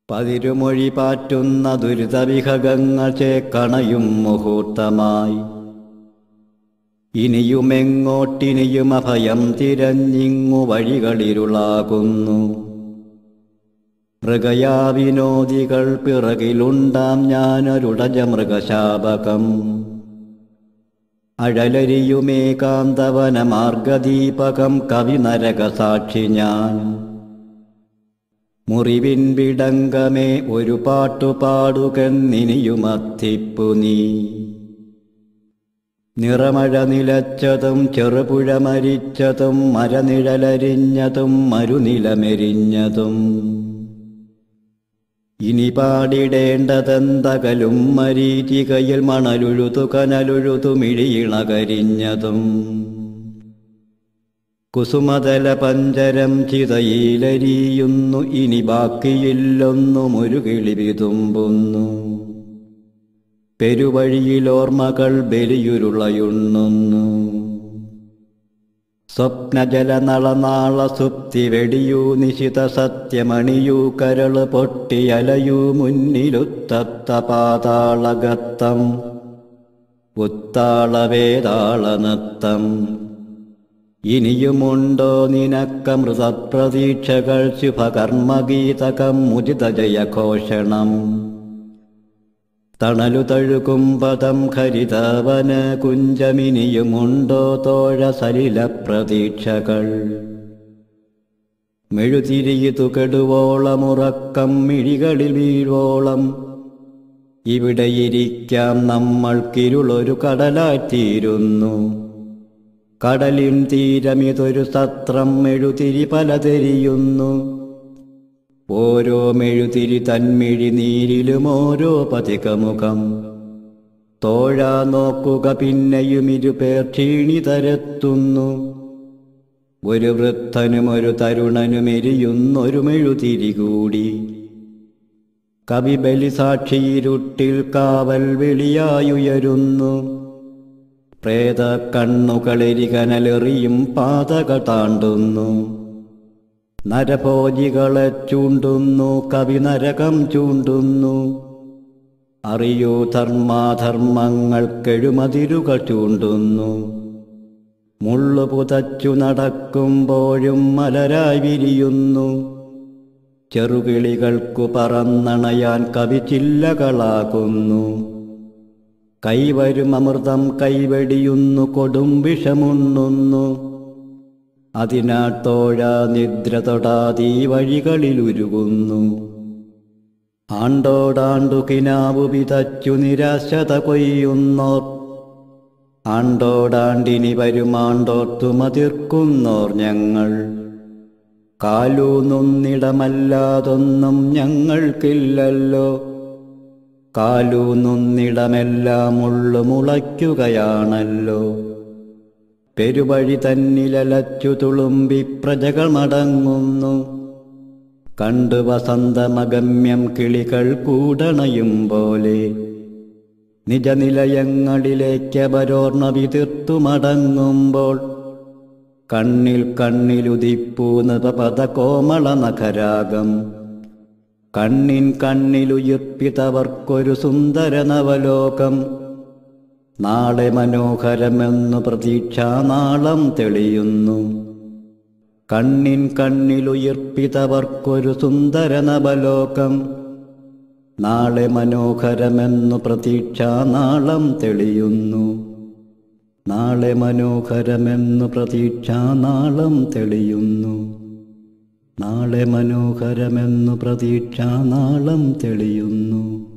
പതിരുമൊഴി പാറ്റുന്ന ദുരിതവിഹകങ്ങൾ ചേക്കണയും മുഹൂർത്തമായി ഇനിയുമെങ്ങോട്ടിനിയും അഭയം തിരഞ്ഞിങ്ങു വഴികളിരുളാകുന്നു മൃഗയാവിനോദികൾ പിറകിലുണ്ടാം ഞാനൊരുടജ മൃഗശാപകം അഴലരിയുമേകാന്തവന മാർഗദീപകം കവി നരകസാക്ഷി ഞാൻ മുറിവിൻ വിടങ്കമേ ഒരു പാട്ടു പാടുകെന്നിനിയുമത്തിപ്പു നീ നിറമഴ നിലച്ചതും ചെറുപുഴ മരിച്ചതും മരനിഴലരിഞ്ഞതും മരുനിലമെരിഞ്ഞതും ഇനി പാടിടേണ്ടതെന്തകലും മരീചികയിൽ മണലുഴുതു കനലുഴുതു മിഴിയിണകരിഞ്ഞതും കുസുമതല പഞ്ചരം ചിതയിലരിയുന്നു ഇനി ബാക്കിയില്ലൊന്നും ഒരു കിളി വിതുമ്പുന്നു പെരുവഴിയിലോർമ്മകൾ ബലിയുരുളയുണ്ണുന്നു സ്വപ്നജലനളനാള സുപ്തി വെടിയൂ നിശിത സത്യമണിയൂ കരള് പൊട്ടിയലയൂ മുന്നിലുത്തത്ത പാതാളഗത്തം ഉത്താളവേതാളനത്തം ഇനിയുമുണ്ടോ നിനക്കമൃതപ്രതീക്ഷകൾ ശുഭകർമ്മഗീതകം മുദിത ജയഘോഷണം തണലു തഴുകും പദം ഹരിതവന കുഞ്ചമിനിയുമുണ്ടോ തോഴ സലില പ്രതീക്ഷകൾ മെഴുതിരിയതു കെടുവോളമുറക്കം മിഴികളിൽ വീഴോളം ഇവിടെയിരിക്കാം നമ്മൾക്കിരുളൊരു കടലായിത്തീരുന്നു കടലിൻ തീരമിതൊരു സത്രം മെഴുതിരി പലതെരിയുന്നു ഓരോ മെഴുതിരി തന്മിഴി നീരിലും ഓരോ പതികമുഖം തോഴാ നോക്കുക പിന്നെയും ഇരുപേർ ക്ഷീണിതരെത്തുന്നു ഒരു വൃദ്ധനും ഒരു തരുണനും എരിയുന്നൊരു മെഴുതിരി കൂടി കവി ബലിസാക്ഷിയിരുട്ടിൽ കാവൽ വിളിയായുയരുന്നു പ്രേത കണ്ണുകളെരികനലെറിയും പാതക താണ്ടുന്നു നരഭോജികളെ ചൂണ്ടുന്നു കവി നരകം ചൂണ്ടുന്നു അറിയൂ ധർമാധർമ്മങ്ങൾക്കെഴുമതിരുകൾ ചൂണ്ടുന്നു മുള്ളു പുതച്ചു നടക്കുമ്പോഴും മലരായി വിരിയുന്നു ചെറുകിളികൾക്കു പറന്നണയാൻ കവി ചില്ലകളാകുന്നു കൈവരും അമൃതം കൈവെടിയുന്നു കൊടും വിഷമുണ്ണുന്നു അതിനാൽ തോഴ നിദ്ര തൊടാതീ വഴികളിലുരുകുന്നു ആണ്ടോടാണ്ടു കിനാവു വിതച്ചു നിരാശത കൊയ്യുന്നോർ ആണ്ടോടാണ്ടിനി വരുമാണ്ടോർത്തു മതിർക്കുന്നോർ ഞങ്ങൾ കാലൂന്നൊന്നിടമല്ലാതൊന്നും ഞങ്ങൾക്കില്ലല്ലോ കാലൂന്നൊന്നിടമെല്ലാം ഉള്ളു മുളയ്ക്കുകയാണല്ലോ പെരുവഴി തന്നിലലച്ചു തുളുമ്പി പ്രജകൾ മടങ്ങുന്നു കണ്ടു വസന്തമഗമ്യം കിളികൾ കൂടണയും പോലെ നിജനിലയങ്ങളിലേക്കവരോർണ വിതിർത്തു മടങ്ങുമ്പോൾ കണ്ണിൽ കണ്ണിലുദിപ്പൂ നൃപപദ കോമള നഖരാഗം കണ്ണിൻ കണ്ണിലുയിർപ്പിതവർക്കൊരു സുന്ദര നവലോകം നാളെ മനോഹരമെന്നു പ്രതീക്ഷാനാളം തെളിയുന്നു കണ്ണിൻ കണ്ണിലുയിർപ്പിതവർക്കൊരു സുന്ദര നവലോകം നാളെ മനോഹരമെന്നു പ്രതീക്ഷാനാളം തെളിയുന്നു നാളെ മനോഹരമെന്നു പ്രതീക്ഷാനാളം തെളിയുന്നു നാളെ മനോഹരമെന്നു പ്രതീക്ഷാനാളം തെളിയുന്നു